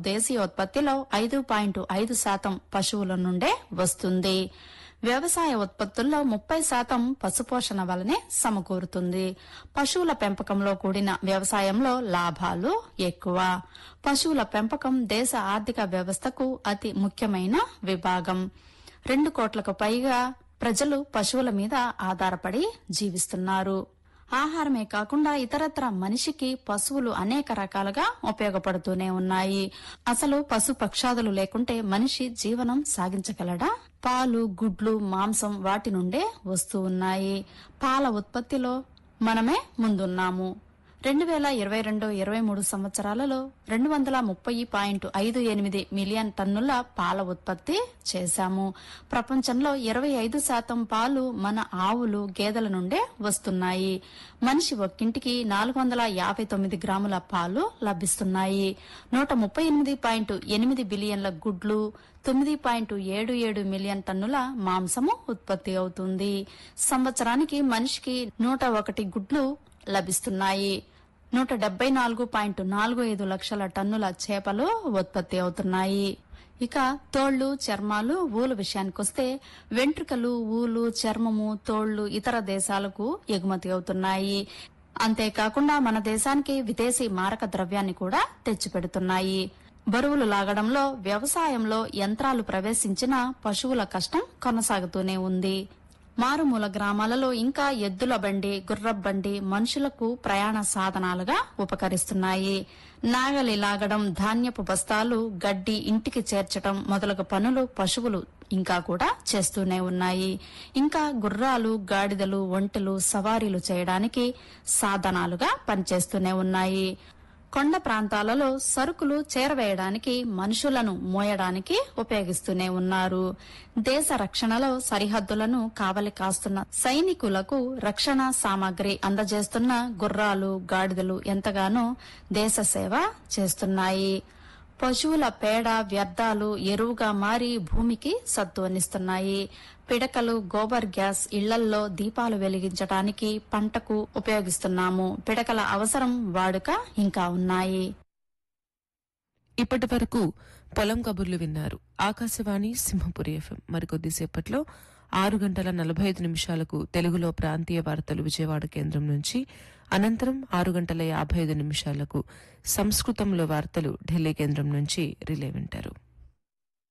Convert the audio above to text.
దేశీయోత్పత్తిలో ఐదు పాయింట్ ఐదు శాతం పశువుల నుండే వస్తుంది వ్యవసాయ ఉత్పత్తుల్లో ముప్పై శాతం పశుపోషణ వలనే సమకూరుతుంది పశువుల పెంపకంలో కూడిన వ్యవసాయంలో లాభాలు ఎక్కువ పశువుల పెంపకం దేశ ఆర్థిక వ్యవస్థకు అతి ముఖ్యమైన విభాగం రెండు కోట్లకు పైగా ప్రజలు పశువుల మీద ఆధారపడి జీవిస్తున్నారు ఆహారమే కాకుండా ఇతరత్ర మనిషికి పశువులు అనేక రకాలుగా ఉపయోగపడుతూనే ఉన్నాయి అసలు పశు పక్షాదులు లేకుంటే మనిషి జీవనం సాగించగలడా పాలు గుడ్లు మాంసం వాటి నుండే వస్తూ ఉన్నాయి పాల ఉత్పత్తిలో మనమే ముందున్నాము రెండు వేల ఇరవై రెండు ఇరవై మూడు సంవత్సరాలలో రెండు వందల ముప్పై పాయింట్ ఐదు ఎనిమిది మిలియన్ టన్నుల పాల ఉత్పత్తి చేశాము ప్రపంచంలో ఇరవై ఐదు శాతం పాలు మన ఆవులు గేదెల నుండే వస్తున్నాయి మనిషి ఒక్కింటికి నాలుగు వందల యాభై తొమ్మిది గ్రాముల పాలు లభిస్తున్నాయి నూట ముప్పై ఎనిమిది పాయింట్ ఎనిమిది బిలియన్ల గుడ్లు తొమ్మిది పాయింట్ ఏడు ఏడు మిలియన్ టన్నుల మాంసము ఉత్పత్తి అవుతుంది సంవత్సరానికి మనిషికి నూట ఒకటి గుడ్లు లభిస్తున్నాయి నూట డెబ్బై నాలుగు పాయింట్ నాలుగు ఐదు లక్షల టన్నుల చేపలు ఉత్పత్తి అవుతున్నాయి ఇక తోళ్లు చర్మాలు ఊలు విషయానికొస్తే వెంట్రుకలు ఊలు చర్మము తోళ్లు ఇతర దేశాలకు ఎగుమతి అవుతున్నాయి అంతేకాకుండా మన దేశానికి విదేశీ మారక ద్రవ్యాన్ని కూడా తెచ్చిపెడుతున్నాయి బరువులు లాగడంలో వ్యవసాయంలో యంత్రాలు ప్రవేశించిన పశువుల కష్టం కొనసాగుతూనే ఉంది మారుమూల గ్రామాలలో ఇంకా ఎద్దుల బండి గుర్రపు బండి మనుషులకు ప్రయాణ సాధనాలుగా ఉపకరిస్తున్నాయి నాగలి లాగడం ధాన్యపు బస్తాలు గడ్డి ఇంటికి చేర్చడం మొదలగు పనులు పశువులు ఇంకా కూడా చేస్తూనే ఉన్నాయి ఇంకా గుర్రాలు గాడిదలు ఒంటెలు సవారీలు చేయడానికి సాధనాలుగా పనిచేస్తూనే ఉన్నాయి కొండ ప్రాంతాలలో సరుకులు చేరవేయడానికి మనుషులను మోయడానికి ఉపయోగిస్తూనే ఉన్నారు దేశ రక్షణలో సరిహద్దులను కావలి కాస్తున్న సైనికులకు రక్షణ సామాగ్రి అందజేస్తున్న గుర్రాలు గాడిదలు ఎంతగానో దేశ సేవ చేస్తున్నాయి పశువుల పేడ వ్యర్థాలు ఎరువుగా మారి భూమికి సత్తువనిస్తున్నాయి పిడకలు గోబర్ గ్యాస్ ఇళ్లల్లో దీపాలు వెలిగించడానికి పంటకు ఉపయోగిస్తున్నాము పిడకల అవసరం వాడుక ఇంకా ఉన్నాయి ఇప్పటి వరకు పొలం కబుర్లు విన్నారు ఆకాశవాణి సింహపురి ఎఫ్ఎం మరికొద్దిసేపట్లో ఆరు గంటల నలభై ఐదు నిమిషాలకు తెలుగులో ప్రాంతీయ వార్తలు విజయవాడ కేంద్రం నుంచి అనంతరం ఆరు గంటల యాభై ఐదు నిమిషాలకు సంస్కృతంలో వార్తలు ఢిల్లీ కేంద్రం నుంచి రిలే వింటారు